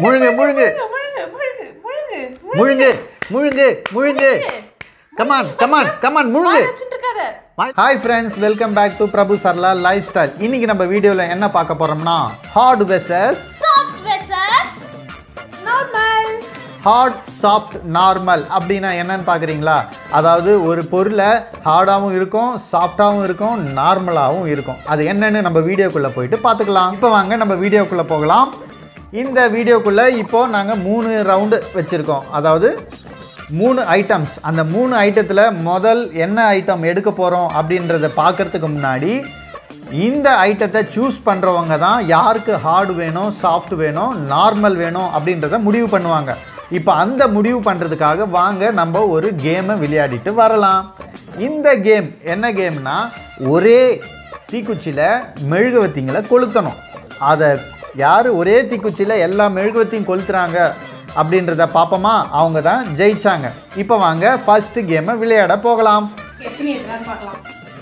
முழுங்கு முழுங்கு முழுங்கு முழுங்கு முழுங்கு முழுங்கு முழுங்கு முழுங்கு கமான் கமான் கமான் முழுங்கு வச்சுட்டு இருக்காத hi friends welcome back to Prabhu Sarla lifestyle இன்னைக்கு நம்ம வீடியோவில் என்ன பார்க்க போறோம்னா hard versus soft versus normal hard soft normal அப்படின்னா என்னன்னு பார்க்குறீங்களா அதாவது ஒரு பொருளை ஹார்டாகவும் இருக்கும் சாஃப்டாகவும் இருக்கும் நார்மலாகவும் இருக்கும் அது என்னன்னு நம்ம வீடியோக்குள்ளே போயிட்டு பார்த்துக்கலாம் இப்போ வாங்க நம்ம வீடியோக்குள்ளே போகலாம் இந்த வீடியோக்குள்ளே இப்போ நாங்கள் மூணு ரவுண்டு வச்சுருக்கோம் அதாவது மூணு ஐட்டம்ஸ் அந்த மூணு ஐட்டத்தில் முதல் என்ன ஐட்டம் எடுக்க போகிறோம் அப்படின்றத பார்க்கறதுக்கு முன்னாடி இந்த ஐட்டத்தை சூஸ் பண்ணுறவங்க தான் யாருக்கு ஹார்டு வேணும் சாஃப்ட் வேணும் நார்மல் வேணும் அப்படின்றத முடிவு பண்ணுவாங்க இப்போ அந்த முடிவு பண்ணுறதுக்காக வாங்க நம்ம ஒரு கேமை விளையாடிட்டு வரலாம் இந்த கேம் என்ன கேம்னா ஒரே தீக்குச்சியில் மெழுகுவத்திங்களை கொளுத்தணும் அதை யார் ஒரே தீக்குச்சியில் எல்லா மெழுகுவத்தையும் கொளுத்துறாங்க அப்படின்றத பார்ப்போமா அவங்க தான் ஜெயிச்சாங்க இப்போ வாங்க ஃபஸ்ட்டு கேமை விளையாட போகலாம் எத்தனை எடுக்கலாம்னு பார்க்கலாம்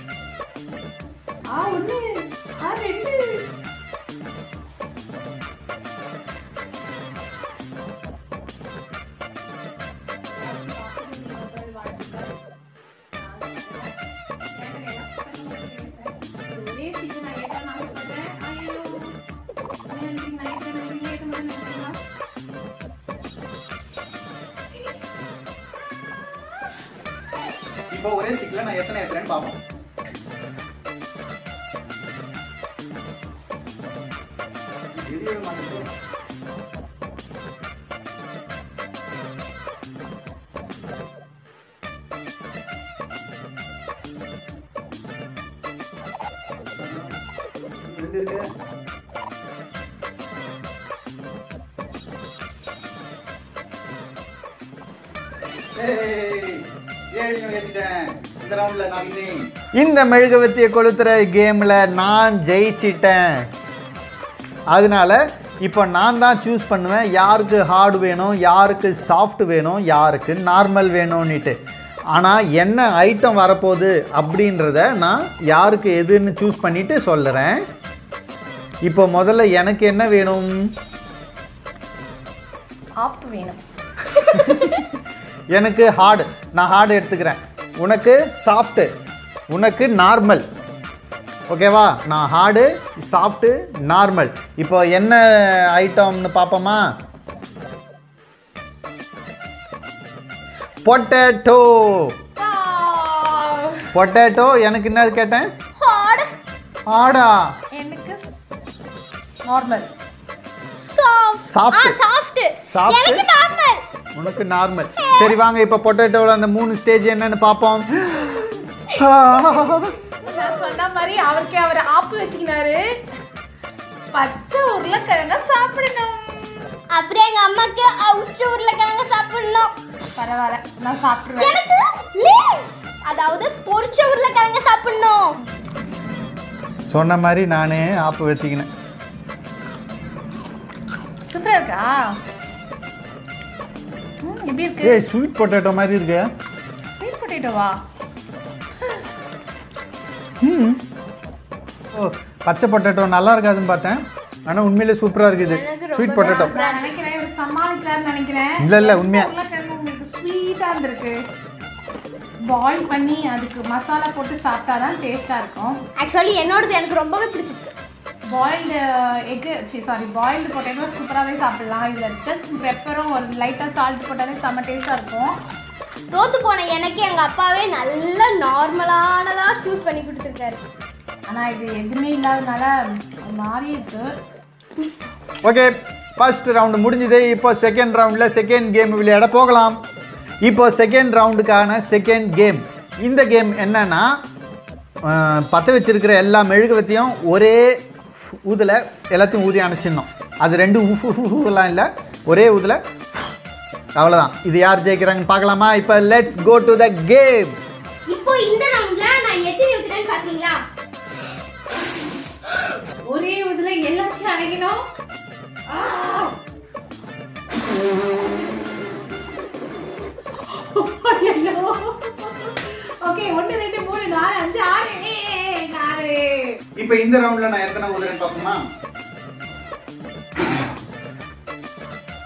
ஆ ஒன்று ஆ ரெண்டு ஒரே stick நான் ஏத்தா நான் சொல்றேன். ஐயோ. என்ன நினைக்கிறீங்க? நான் ஏத்தேன், நீங்க ஏத்த மாட்டேன்னு நினைக்கிறீங்களா? இப்போ ஒரே ஸ்டிக்கில் நான் எத்தனை ஏற்றுறேன்னு பார்ப்போம் இந்த மெழுகுவத்தியை கொளுத்துற கேமில் நான் ஜெயிச்சிட்டேன் அதனால இப்போ நான் தான் சூஸ் பண்ணுவேன் யாருக்கு ஹார்டு வேணும் யாருக்கு சாஃப்ட் வேணும் யாருக்கு நார்மல் வேணும்னுட்டு ஆனால் என்ன ஐட்டம் வரப்போகுது அப்படின்றத நான் யாருக்கு எதுன்னு சூஸ் பண்ணிட்டு சொல்லுறேன் இப்போ முதல்ல எனக்கு என்ன வேணும் ஆப் வேணும் எனக்கு ஹார்டு நான் ஹார்டு எடுத்துக்கிறேன் உனக்கு சாஃப்ட்டு உனக்கு நார்மல் ஓகேவா நான் ஹார்டு சாஃப்ட்டு நார்மல் இப்போ என்ன ஐட்டம்னு பார்ப்போமா பொட்டேட்டோ பொட்டேட்டோ எனக்கு என்ன கேட்டேன் hard ஹார்டா எனக்கு நார்மல் soft Soft. ஆ soft Soft. எனக்கு normal உனக்கு நார்மல் சரி வாங்க இப்போ பொட்டேட்டோவில் அந்த மூணு ஸ்டேஜ் என்னன்னு பார்ப்போம் நான் சொன்ன மாதிரி அவருக்கே அவர் ஆப்பு வச்சுக்கினாரு பச்சை உருளைக்கிழங்க சாப்பிடணும் அப்படியே எங்க அம்மாக்கு அவுச்ச உருளைக்கிழங்கு சாப்பிடணும் பரவாயில்ல நான் சாப்பிடுவேன் எனக்கு லேஸ் அதாவது பொரிச்ச உருளைக்கிழங்கு சாப்பிடணும் சொன்ன மாதிரி நானே ஆப்பு வச்சுக்கினேன் சூப்பரா இருக்கா ம், எப்படி இருக்கு ஏய் ஸ்வீட் பொட்டேட்டோ மாதிரி இருக்கு ஸ்வீட் பொட்டேட்டோவா ம் ஓ பச்சை பொட்டேட்டோ நல்லா இருக்காதுன்னு பார்த்தேன் ஆனால் உண்மையிலே சூப்பராக இருக்குது ஸ்வீட் பொட்டேட்டோ நான் நினைக்கிறேன் இவர் சமாளிக்கிறாருன்னு நினைக்கிறேன் இல்ல, இல்ல, உண்மையா. உருளைக்கிழங்கு உங்களுக்கு ஸ்வீட்டா இருந்திருக்கு பாயில் பண்ணி அதுக்கு மசாலா போட்டு சாப்பிட்டாதான் டேஸ்டா இருக்கும் ஆக்சுவலி என்னோடது எனக்கு ரொம்பவே பிடிச்சிருக்கு பாயில்டு எக்கு சி சாரி பாயில்டு பொட்டேட்டோ சூப்பராகவே சாப்பிடலாம் இதில் ஜஸ்ட் பெப்பரும் ஒரு லைட்டாக சால்ட் போட்டாலே செம்ம டேஸ்ட்டாக இருக்கும் தோத்து போன எனக்கு எங்க அப்பாவே நல்ல நார்மலானதா சூஸ் பண்ணி கொடுத்துருக்காரு ஆனால் இது எதுவுமே இல்லாதனால ஒரு மாதிரி இருக்கு ஓகே ஃபர்ஸ்ட் ரவுண்டு முடிஞ்சது இப்போ செகண்ட் ரவுண்டில் செகண்ட் கேம் விளையாட போகலாம் இப்போ செகண்ட் ரவுண்டுக்கான செகண்ட் கேம் இந்த கேம் என்னன்னா அஹ், பற்ற வச்சிருக்கிற எல்லா மெழுகுவத்தையும் ஒரே ஊதில் எல்லாத்தையும் ஊதி அணைச்சிடணும் அது ரெண்டு ஊலாம் இல்லை ஒரே ஊதில் அவ்வளோதான் இது யார் ஜெயிக்கிறாங்கன்னு பார்க்கலாமா இப்போ let's go to the game இப்போ இந்த ரவுண்ட்ல நான் எத்தனை ஊத்துறேன்னு பாத்தீங்களா ஒரே இதில் எல்லாத்தையும் அணைக்கணும் ஓகே ஒன்று ரெண்டு மூணு நாலு அஞ்சு ஆறு ஏய், நாலு இப்போ இந்த ரவுண்டில் நான் எத்தனை ஊதுறேன்னு பார்ப்போமா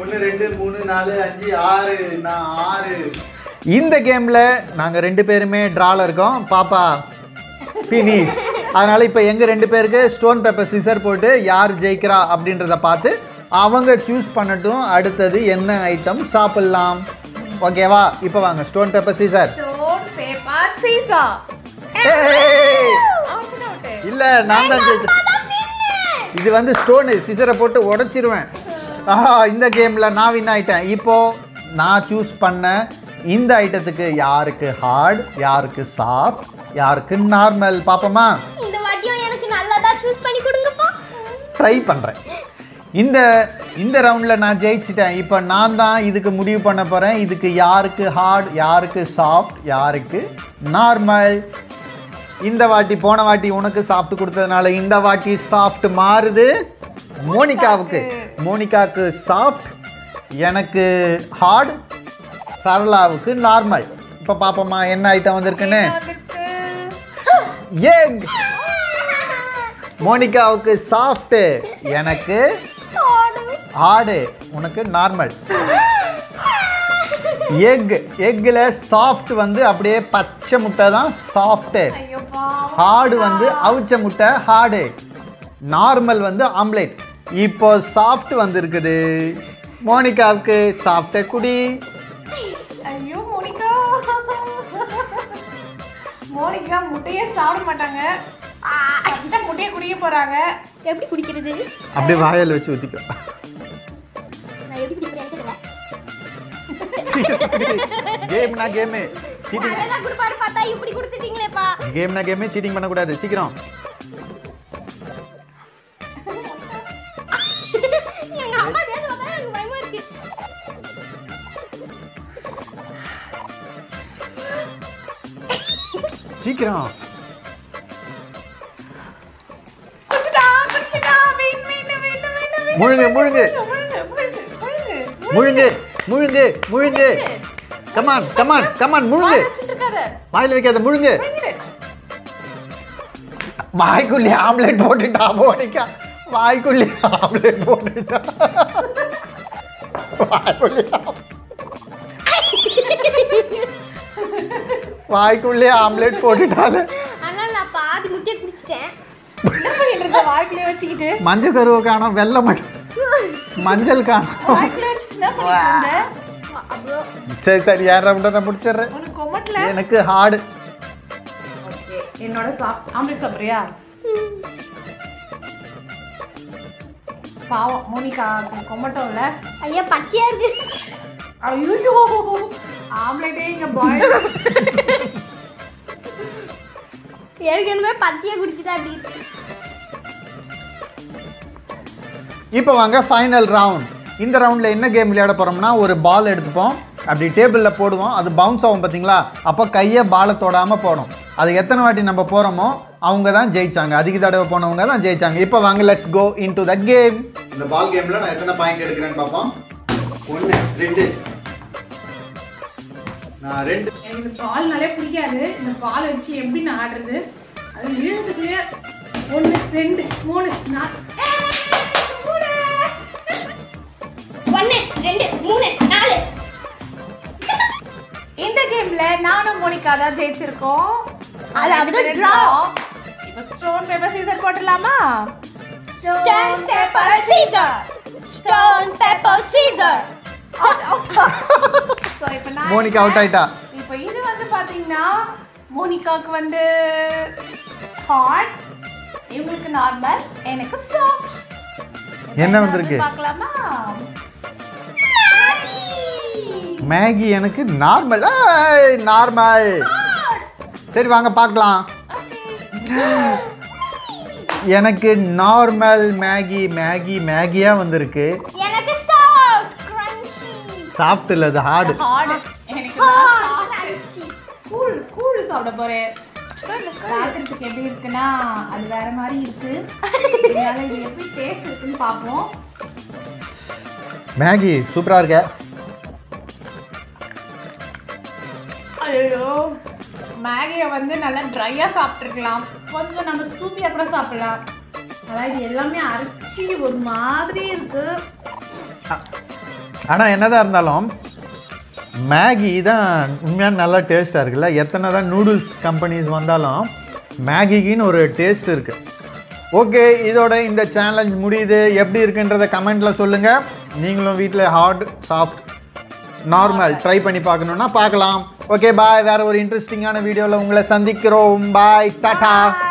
ஒன்று ரெண்டு மூணு நாலு அஞ்சு ஆறு நான் ஆறு இந்த கேமில் நாங்கள் ரெண்டு பேருமே ட்ரால இருக்கோம் பாப்பா ஃபினிஷ் அதனால் இப்போ எங்கள் ரெண்டு பேருக்கு ஸ்டோன் பேப்பர் சிசர் போட்டு யார் ஜெயிக்கிறா அப்படின்றத பார்த்து அவங்க சூஸ் பண்ணட்டும் அடுத்தது என்ன ஐட்டம் சாப்பிட்லாம் ஓகேவா இப்போ வாங்க stone paper scissor stone paper scissor இல்லை நான் தான் ஜெயிச்சேன் இது வந்து ஸ்டோனு சிசரை போட்டு உடைச்சிருவேன் ஆஹா இந்த கேமில் நான் வின் ஆயிட்டேன் இப்போ நான் சூஸ் பண்ண இந்த ஐட்டத்துக்கு யாருக்கு ஹார்ட் யாருக்கு சாஃப்ட் யாருக்கு நார்மல் பார்ப்போமா இந்த வாட்டியும் எனக்கு நல்லதா சூஸ் பண்ணி கொடுங்கப்பா ட்ரை பண்ணுறேன் இந்த இந்த ரவுண்டில் நான் ஜெயிச்சிட்டேன் இப்போ நான் தான் இதுக்கு முடிவு பண்ண போகிறேன் இதுக்கு யாருக்கு ஹார்ட் யாருக்கு சாஃப்ட் யாருக்கு நார்மல் இந்த வாட்டி போன வாட்டி உனக்கு சாப்பிட்டு கொடுத்ததுனால இந்த வாட்டி சாஃப்ட் மாறுது மோனிகாவுக்கு மோனிகாவுக்கு சாஃப்ட் எனக்கு ஹார்ட் சரளாவுக்கு நார்மல் இப்போ பாப்போமா என்ன ஐட்டம் வந்திருக்குன்னு எக் மோனிகாவுக்கு சாஃப்ட் எனக்கு ஹார்டு உனக்கு நார்மல் எக் எக்கில் சாஃப்ட் வந்து அப்படியே பச்சை முட்டை தான் சாஃப்ட்டு ஐயோ பாவம். ஹார்டு வந்து அவிச்ச முட்டை ஹார்டு நார்மல் வந்து ஆம்லேட் இப்போ சாஃப்ட் வந்திருக்குது மோனிகாவுக்கு சாப்பிட்ட குடி ஐயோ மோனிகா மோனிகா முட்டையே சாப்பிட மாட்டாங்க பச்சை முட்டையை குடிக்க போறாங்க எப்படி குடிக்கிறது அப்படியே வாயில் வச்சு ஊற்றிக்கோ நான் எப்படி குடிக்கிறேன் தெரியல கேம்னா கேமு சீட்டிங் நல்லதா கொடுப்பாரு பார்த்தா இப்படி கொடுத்துட்டீங்களேப்பா கேம்னா கேமே சீட்டிங் பண்ணக்கூடாது சீக்கிரம் எங்க அம்மா நேர்ல வந்தா எனக்கு பயமா இருக்கு சீக்கிரம் குடிச்சிட்டா குடிச்சிட்டா வெயின் வெயின் வெயின் வெயின் முழுங்கு முழுங்கு முழுங்கு முழுங்கு முழுங்கு முழுங்கு முழுங்கு முழுங்கு கமான் கமான் கமான் முழுங்கு வச்சிட்டு இருக்காரு வாயில் வைக்காத முழுங்கு முழுங்கு வாய்க்குள்ளே ஆம்லெட் போட்டுட்டா மோனிகா வாய்க்குள்ளே ஆம்லெட் போட்டுட்டா வாய்க்குள்ளே ஆம்- வாய்க்குள்ளே ஆம்லெட் போட்டுட்டாலே அதனால நான் பாதி முட்டையை குடிச்சிட்டேன் என்ன பண்ணிட்டு இருக்க வாய்க்குள்ளே வச்சுக்கிட்டு மஞ்சள் கருவை காணோம் வெள்ளை மட்டும் மஞ்சள் காணோம் வாய்க்குள்ளே வச்சுட்டு என்ன பண்ணிட்டு இருந்த அவ்வளோ சரி சரி யார் ரவுண்டை நான் முடிச்சிடுறேன் உனக்கு கொமட்டல எனக்கு ஹார்டு ஓகே என்னோட சாப்பிட் ஆம்லெட் சாப்பிட்றியா பாவம் மோனிகா கொமட்டம் இல்ல ஐயா பச்சையா இருக்கு ஐயோ ஆம்லெட்டே இங்க பாய் ஏற்கனவே பச்சையா குடிச்சுட்டா அப்படி இருக்கு இப்போ வாங்க ஃபைனல் ரவுண்ட் இந்த ரவுண்டில் என்ன கேம் விளையாட போகிறோம்னா ஒரு பால் எடுத்துப்போம் அப்படி டேபிளில் போடுவோம் அது பவுன்ஸ் ஆகும் பார்த்தீங்களா அப்போ கையை பாலை தொடாமல் போடும் அது எத்தனை வாட்டி நம்ம போகிறோமோ அவங்க தான் ஜெயிச்சாங்க அதிக தடவை போனவங்க தான் ஜெயிச்சாங்க இப்போ வாங்க let's go into the game இந்த பால் கேமில் நான் எத்தனை பாயிண்ட் எடுக்கிறேன்னு பார்ப்போம் ஒன்று ரெண்டு நான் ரெண்டு எனக்கு பால்னாலே பிடிக்காது இந்த பால் வச்சு எப்படி நான் ஆடுறது அது இழுத்துக்குள்ளே ஒன்று ரெண்டு மூணு நாலு ஏய், மூணு. ஒன்று ரெண்டு மூணு நாலு இந்த கேம்ல நானும் மோனிகா தான் ஜெயிச்சிருக்கோம் அதாவது draw. இப்போ ஸ்டோன் பேப்பர் சீசர் போட்டுடலாமா Stone, pepper, scissor. Stone, pepper, scissor. So இப்போ நான் மோனிகா அவுட் ஆயிட்டா இப்போ இது வந்து பாத்தீங்கன்னா மோனிகாக்கு வந்து ஹார்ட் இவங்களுக்கு நார்மல் எனக்கு சாஃப்ட் என்ன வந்திருக்கு? பார்க்கலாமா மேகி எனக்கு நார்மல் நார்மல் சரி வாங்க பார்க்கலாம் எனக்கு நார்மல் மேகி மேகி மேகியாக வந்திருக்கு எனக்கு soft, crunchy. சாஃப்ட் இல்லை அது ஹார்டு ஹார்ட் எனக்கு Hard, crunchy. கூழ் கூழ் சாப்பிட போறேன் ராத்திரிக்கு எப்படி இருக்குன்னா அது வேற மாதிரி இருக்கு அதனால இது எப்படி டேஸ்ட் இருக்குன்னு பார்ப்போம் மேகி சூப்பராக இருக்க ஐயோ மேகியை வந்து நல்லா ட்ரையாக சாப்பிட்ருக்கலாம் கொஞ்சம் நம்ம சூப்பியாக கூட சாப்பிடலாம் அதான் இது எல்லாமே அரைச்சி ஒரு மாதிரி இருக்கு ஆனால் என்னதான் இருந்தாலும் மேகி தான் உண்மையான நல்லா டேஸ்ட்டாக இருக்குல்ல எத்தனை தான் நூடுல்ஸ் கம்பெனிஸ் வந்தாலும் மேகிக்குன்னு ஒரு டேஸ்ட் இருக்குது ஓகே இதோட இந்த சேலஞ்ச் முடியுது எப்படி இருக்குன்றத கமெண்ட்டில் சொல்லுங்கள் நீங்களும் வீட்டில் ஹார்ட் சாஃப்ட் நார்மல் ட்ரை பண்ணி பார்க்கணுன்னா பார்க்கலாம் ஓகே பாய் வேறு ஒரு இன்ட்ரெஸ்டிங்கான வீடியோவில் உங்களை சந்திக்கிறோம் பாய் டாடா